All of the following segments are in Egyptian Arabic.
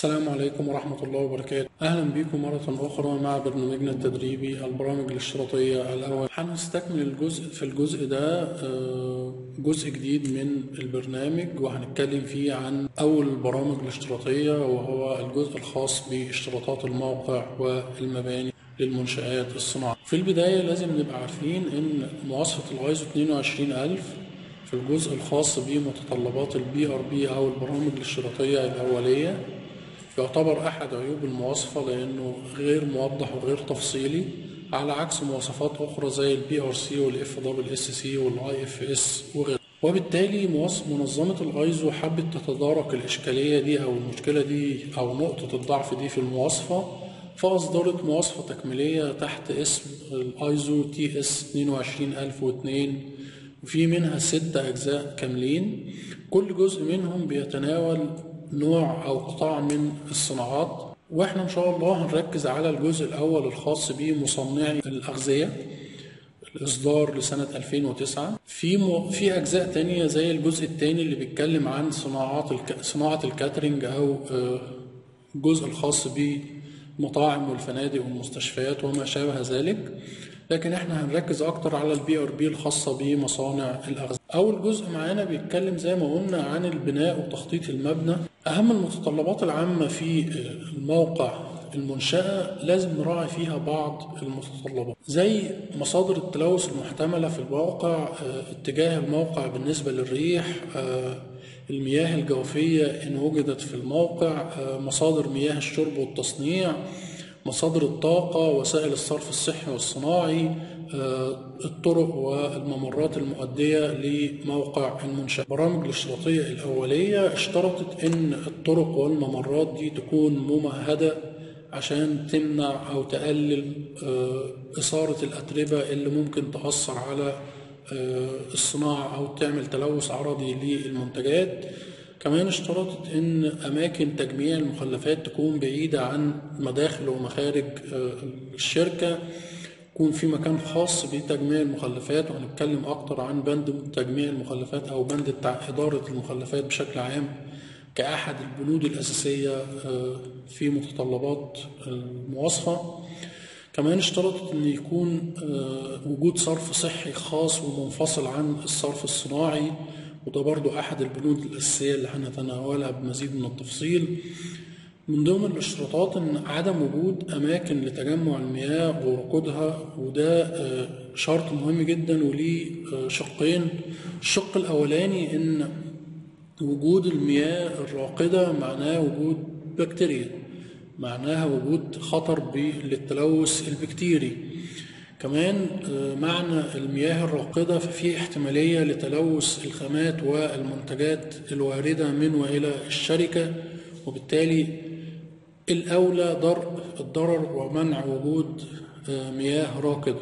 السلام عليكم ورحمة الله وبركاته أهلا بكم مرة أخرى مع برنامجنا التدريبي البرامج الاشتراطية الأول هنستكمل الجزء في الجزء ده آه، جزء جديد من البرنامج وهنتكلم فيه عن أول البرامج الاشتراطية وهو الجزء الخاص باشتراطات الموقع والمباني للمنشآت الصناعية في البداية لازم نبقى عارفين إن مواصفة الايزو 22000 في الجزء الخاص بمتطلبات البي ار بي او البرامج الاشتراطيه الاوليه يعتبر احد عيوب المواصفه لانه غير موضح وغير تفصيلي على عكس مواصفات اخرى زي البي ار سي والاف دبل اس سي والاي اف اس وغيرها وبالتالي مواص- منظمه الايزو حبت تتدارك الاشكاليه دي او المشكله دي او نقطه الضعف دي في المواصفه فاصدرت مواصفه تكميليه تحت اسم الايزو تي اس 22002 وفي منها ست أجزاء كاملين كل جزء منهم بيتناول نوع أو قطاع من الصناعات واحنا إن شاء الله هنركز على الجزء الأول الخاص بمصنعي الأغذية الإصدار لسنة 2009 في م... في أجزاء تانية زي الجزء التاني اللي بيتكلم عن صناعات الك... صناعة الكاترينج أو آه، الجزء الخاص بالمطاعم والفنادق والمستشفيات وما شابه ذلك لكن احنا هنركز اكتر على البي ار بي الخاصه بمصانع الاغذيه اول جزء معانا بيتكلم زي ما قلنا عن البناء وتخطيط المبنى اهم المتطلبات العامه في الموقع المنشأة لازم نراعي فيها بعض المتطلبات زي مصادر التلوث المحتملة في الموقع آه، اتجاه الموقع بالنسبة للريح آه، المياه الجوفية إن وجدت في الموقع آه، مصادر مياه الشرب والتصنيع مصادر الطاقة وسائل الصرف الصحي والصناعي آه، الطرق والممرات المؤدية لموقع المنشأة برامج الاشتراطية الأولية اشترطت أن الطرق والممرات دي تكون ممهدة عشان تمنع أو تقلل آه، إثارة الأتربة اللي ممكن تأثر على آه، الصناعة أو تعمل تلوث عرضي للمنتجات كمان اشترطت ان اماكن تجميع المخلفات تكون بعيده عن مداخل ومخارج آه، الشركه يكون في مكان خاص بتجميع المخلفات وهنتكلم اكتر عن بند تجميع المخلفات او بند بتاع اداره المخلفات بشكل عام كاحد البنود الاساسيه آه، في متطلبات المواصفه كمان اشترطت ان يكون آه، وجود صرف صحي خاص ومنفصل عن الصرف الصناعي وده برضو احد البنود الاساسيه اللي هنتناولها بمزيد من التفصيل من ضمن الاشتراطات ان عدم وجود اماكن لتجمع المياه وركودها وده آه، شرط مهم جدا وليه آه، شقين الشق الاولاني ان وجود المياه الراقده معناه وجود بكتيريا معناها وجود خطر ب- للتلوث البكتيري كمان آه، معنى المياه الراقدة ففي احتمالية لتلوث الخامات والمنتجات الواردة من وإلى الشركة وبالتالي الأولى درء الضرر ومنع وجود آه، مياه راكدة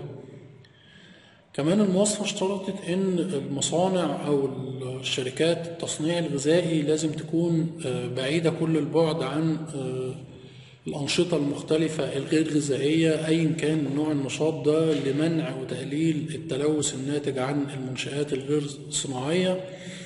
كمان المواصفة اشترطت ان المصانع او الشركات التصنيع الغذائي لازم تكون آه، بعيدة كل البعد عن آه، الأنشطة المختلفة الغير غذائية أيا كان نوع النشاط ده لمنع وتقليل التلوث الناتج عن المنشآت الغير صناعية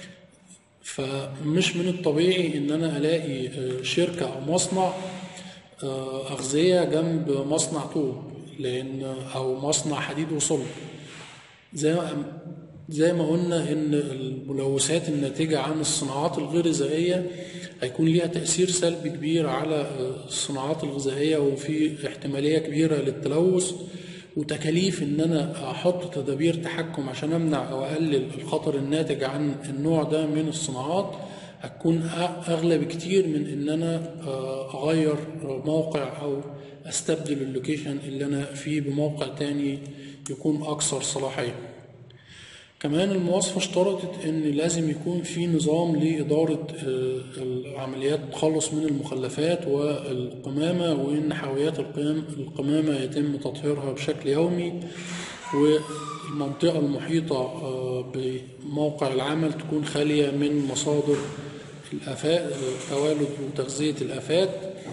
فمش من الطبيعي ان انا الاقي آه، شركة او مصنع آه، اغذية جنب مصنع طوب لان او مصنع حديد وصلب زي ما زي ما قلنا ان الملوثات الناتجة عن الصناعات الغير غذائية هيكون ليها تأثير سلبي كبير على آه، الصناعات الغذائية وفي احتمالية كبيرة للتلوث وتكاليف ان انا احط تدابير تحكم عشان امنع او اقلل الخطر الناتج عن النوع ده من الصناعات هتكون أ- اغلى بكتير من ان انا آه، اغير موقع او استبدل اللوكيشن اللي انا فيه بموقع تاني يكون اكثر صلاحيه كمان المواصفة اشترطت ان لازم يكون في نظام لإدارة آه، عمليات التخلص من المخلفات والقمامة وان حاويات القيام القمامة يتم تطهيرها بشكل يومي والمنطقة المحيطة آه، بموقع العمل تكون خالية من مصادر الآفات آه، توالد وتغذية الآفات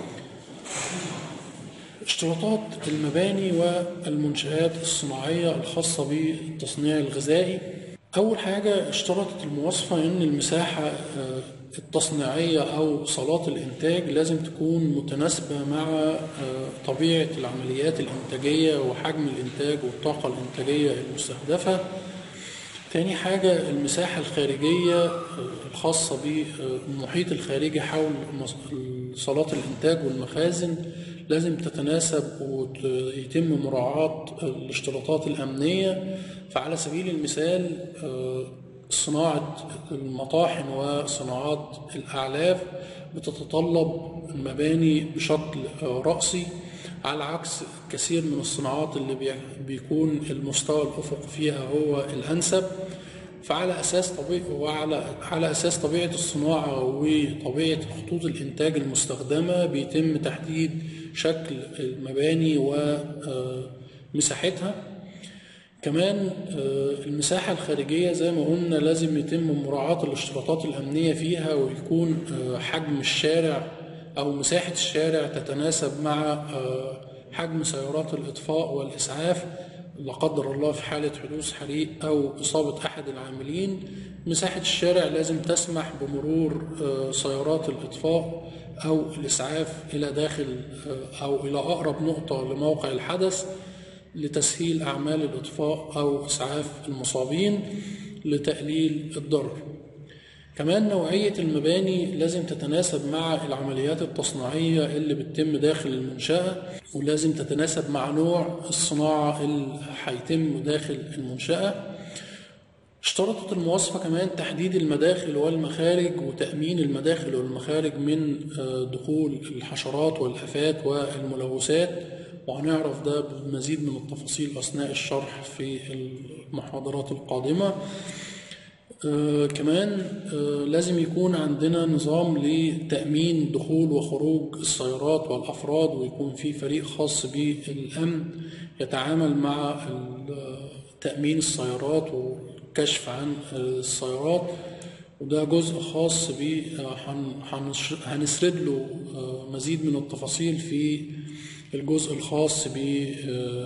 اشتراطات المباني والمنشآت الصناعية الخاصة بالتصنيع الغذائي أول حاجة اشترطت المواصفة إن المساحة آه، التصنيعية أو صالات الإنتاج لازم تكون متناسبة مع آه، طبيعة العمليات الإنتاجية وحجم الإنتاج والطاقة الإنتاجية المستهدفة تاني حاجة المساحة الخارجية آه، الخاصة بالمحيط الخارجي حول مص- صالات الإنتاج والمخازن لازم تتناسب ويتم مراعاة الاشتراطات الأمنية فعلى سبيل المثال آه، صناعة المطاحن وصناعات الأعلاف بتتطلب المباني بشكل آه، رأسي على عكس كثير من الصناعات اللي بي- بيكون المستوى الأفقي فيها هو الأنسب فعلى اساس طبيعي وعلى على اساس طبيعه الصناعه وطبيعه خطوط الانتاج المستخدمه بيتم تحديد شكل المباني ومساحتها كمان آه، المساحة الخارجية زي ما قلنا لازم يتم مراعاة الاشتراطات الأمنية فيها ويكون آه، حجم الشارع أو مساحة الشارع تتناسب مع آه، حجم سيارات الإطفاء والإسعاف لا قدر الله في حالة حدوث حريق أو إصابة أحد العاملين مساحة الشارع لازم تسمح بمرور آه، سيارات الإطفاء أو الإسعاف إلى داخل آه، أو إلى أقرب نقطة لموقع الحدث لتسهيل أعمال الإطفاء أو إسعاف المصابين لتقليل الضرر كمان نوعية المباني لازم تتناسب مع العمليات التصنيعية اللي بتتم داخل المنشأة ولازم تتناسب مع نوع الصناعة اللي هيتم داخل المنشأة اشترطت المواصفة كمان تحديد المداخل والمخارج وتأمين المداخل والمخارج من آه، دخول الحشرات والآفات والملوثات وهنعرف ده بمزيد من التفاصيل أثناء الشرح في المحاضرات القادمة آه، كمان آه، لازم يكون عندنا نظام لتأمين دخول وخروج السيارات والأفراد ويكون في فريق خاص بالأمن يتعامل مع ال- تأمين السيارات والكشف عن آه، السيارات وده جزء خاص ب آه، هن- هنش- هنسرد له آه، مزيد من التفاصيل في الجزء الخاص ب آه،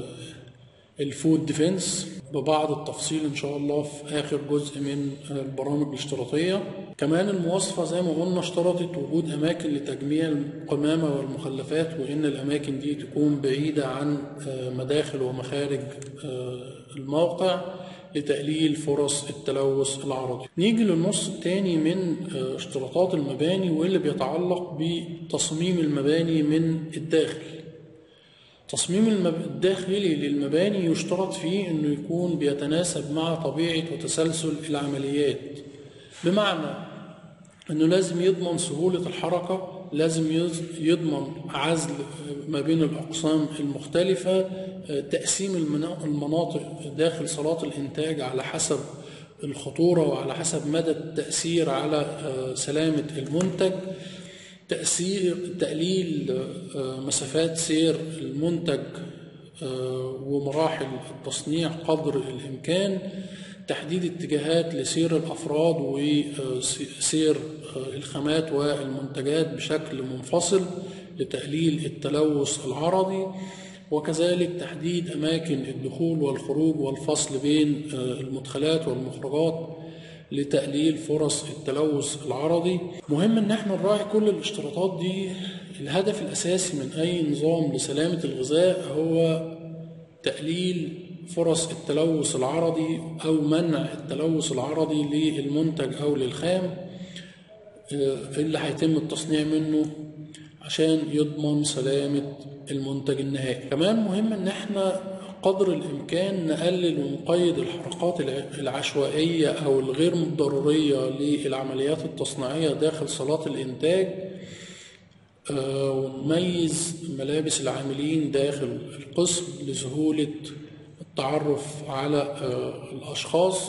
الفود ديفنس ببعض التفصيل ان شاء الله في اخر جزء من البرامج الاشتراطيه كمان المواصفه زي ما قلنا اشترطت وجود اماكن لتجميع القمامه والمخلفات وان الاماكن دي تكون بعيده عن آه، مداخل ومخارج آه، الموقع لتقليل فرص التلوث العرضي نيجي للنص الثاني من آه، اشتراطات المباني واللي بيتعلق بتصميم المباني من الداخل تصميم المب... الداخلي للمباني يشترط فيه انه يكون بيتناسب مع طبيعة وتسلسل العمليات بمعنى انه لازم يضمن سهولة الحركة لازم يز- يضمن عزل ما بين الأقسام المختلفة آه، تقسيم المنا- المناطق داخل صالات الإنتاج على حسب الخطورة وعلى حسب مدى التأثير على آه، سلامة المنتج تأثير تقليل آه، مسافات سير المنتج آه، ومراحل التصنيع قدر الإمكان تحديد اتجاهات لسير الأفراد وسير الخامات والمنتجات بشكل منفصل لتقليل التلوث العرضي وكذلك تحديد أماكن الدخول والخروج والفصل بين آه، المدخلات والمخرجات لتقليل فرص التلوث العرضي مهم ان احنا نراعي كل الاشتراطات دي الهدف الاساسي من اي نظام لسلامة الغذاء هو تقليل فرص التلوث العرضي او منع التلوث العرضي للمنتج او للخام آه، اللي هيتم التصنيع منه عشان يضمن سلامة المنتج النهائي كمان مهم ان احنا قدر الامكان نقلل ونقيد الحركات الع- العشوائية او الغير ضرورية للعمليات التصنيعية داخل صالات الانتاج آه، ونميز ملابس العاملين داخل القسم لسهولة التعرف على آه، الأشخاص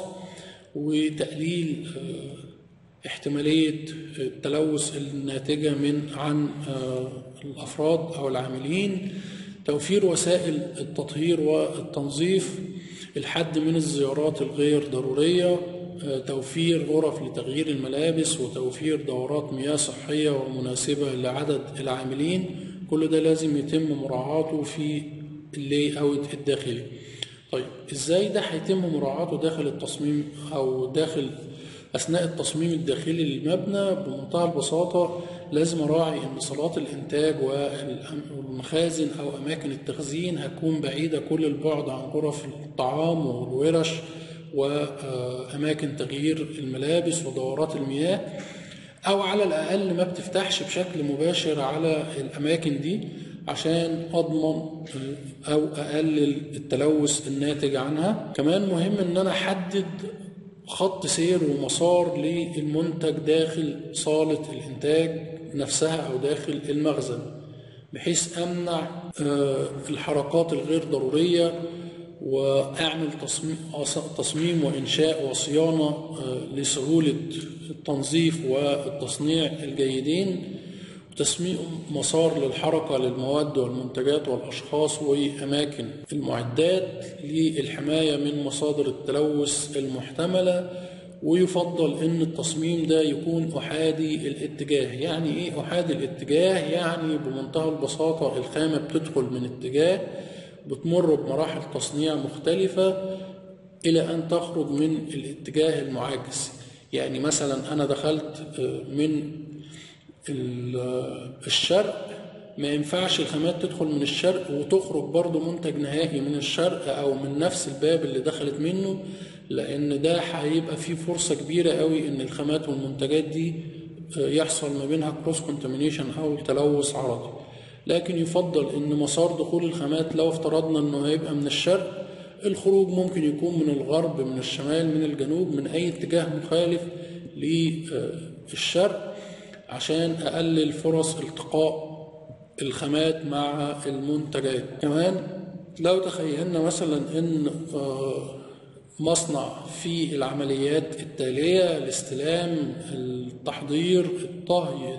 وتقليل آه، احتمالية التلوث الناتجة من عن آه، الأفراد أو العاملين توفير وسائل التطهير والتنظيف الحد من الزيارات الغير ضرورية آه، توفير غرف لتغيير الملابس وتوفير دورات مياه صحية ومناسبة لعدد العاملين كل ده لازم يتم مراعاته في اللي اوت الداخلي طيب ازاي ده هيتم مراعاته داخل التصميم او داخل اثناء التصميم الداخلي للمبنى بمنتهى البساطه لازم اراعي ان صالات الانتاج والمخازن او اماكن التخزين هتكون بعيده كل البعد عن غرف الطعام والورش واماكن تغيير الملابس ودورات المياه او على الاقل ما بتفتحش بشكل مباشر على الاماكن دي عشان اضمن او اقلل التلوث الناتج عنها كمان مهم ان انا احدد خط سير ومسار للمنتج داخل صالة الإنتاج نفسها أو داخل المخزن بحيث أمنع الحركات الغير ضرورية وأعمل تصميم, تصميم وإنشاء وصيانة لسهولة التنظيف والتصنيع الجيدين وتسميم مسار للحركة للمواد والمنتجات والأشخاص وأماكن المعدات للحماية من مصادر التلوث المحتملة ويفضل ان التصميم ده يكون احادي الاتجاه يعني ايه احادي الاتجاه يعني بمنتهى البساطة الخامة بتدخل من اتجاه بتمر بمراحل تصنيع مختلفة الى ان تخرج من الاتجاه المعاكس يعني مثلا انا دخلت من الشرق ما ينفعش الخامات تدخل من الشرق وتخرج برضه منتج نهائي من الشرق او من نفس الباب اللي دخلت منه لان ده هيبقى فيه فرصه كبيره قوي ان الخامات والمنتجات دي يحصل ما بينها كروس كونتامينيشن او تلوث عرضي لكن يفضل ان مسار دخول الخامات لو افترضنا انه هيبقى من الشرق الخروج ممكن يكون من الغرب من الشمال من الجنوب من اي اتجاه مخالف للشرق عشان اقلل فرص التقاء الخامات مع المنتجات كمان لو تخيلنا مثلا ان مصنع في العمليات التالية الاستلام التحضير الطهي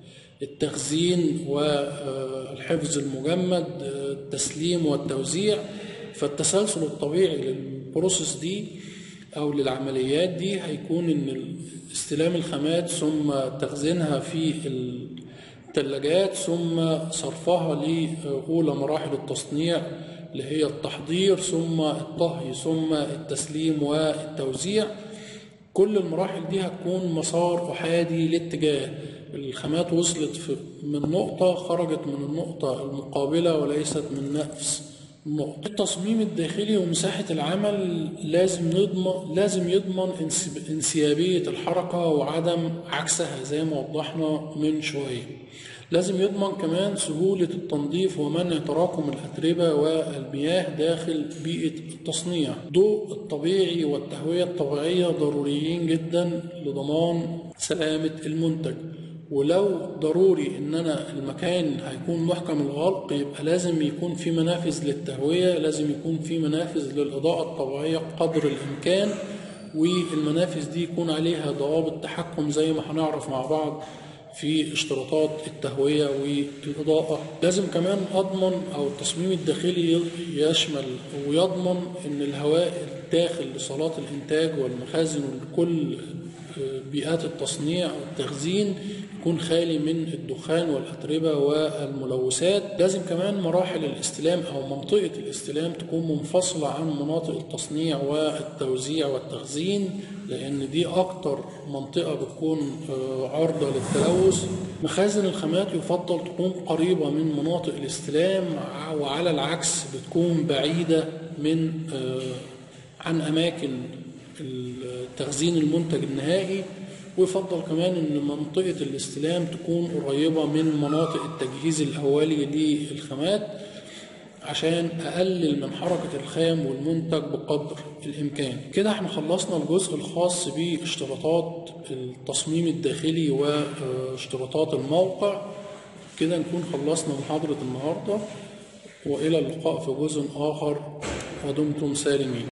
التخزين والحفظ المجمد التسليم والتوزيع فالتسلسل الطبيعي للبروسيس دي او للعمليات دي هيكون ان استلام الخامات ثم تخزينها في الثلاجات ثم صرفها لاولى مراحل التصنيع اللي هي التحضير ثم الطهي ثم التسليم والتوزيع كل المراحل دي هتكون مسار احادي لاتجاه الخامات وصلت من نقطة خرجت من النقطة المقابلة وليست من نفس النقطة التصميم الداخلي ومساحة العمل لازم نضمن لازم يضمن انسيابية الحركة وعدم عكسها زي ما وضحنا من شوية لازم يضمن كمان سهولة التنظيف ومنع تراكم الأتربة والمياه داخل بيئة التصنيع ضوء الطبيعي والتهوية الطبيعية ضروريين جدا لضمان سلامة المنتج ولو ضروري ان انا المكان هيكون محكم الغلق يبقى لازم يكون في منافذ للتهوية لازم يكون في منافذ للإضاءة الطبيعية قدر الإمكان والمنافذ دي يكون عليها ضوابط تحكم زي ما هنعرف مع بعض في اشتراطات التهوية والإضاءة لازم كمان أضمن أو التصميم الداخلي يشمل ويضمن أن الهواء الداخل لصالات الإنتاج والمخازن ولكل بيئات التصنيع والتخزين يكون خالي من الدخان والأتربة والملوثات لازم كمان مراحل الاستلام أو منطقة الاستلام تكون منفصلة عن مناطق التصنيع والتوزيع والتخزين لأن دي أكتر منطقة بتكون عرضة للتلوث مخازن الخامات يفضل تكون قريبة من مناطق الاستلام وعلى العكس بتكون بعيدة من عن أماكن تخزين المنتج النهائي ويفضل كمان ان منطقة الاستلام تكون قريبة من مناطق التجهيز الاولي للخامات عشان اقلل من حركة الخام والمنتج بقدر الامكان كده احنا خلصنا الجزء الخاص باشتراطات التصميم الداخلي واشتراطات الموقع كده نكون خلصنا محاضرة النهاردة والى اللقاء في جزء اخر ودمتم سالمين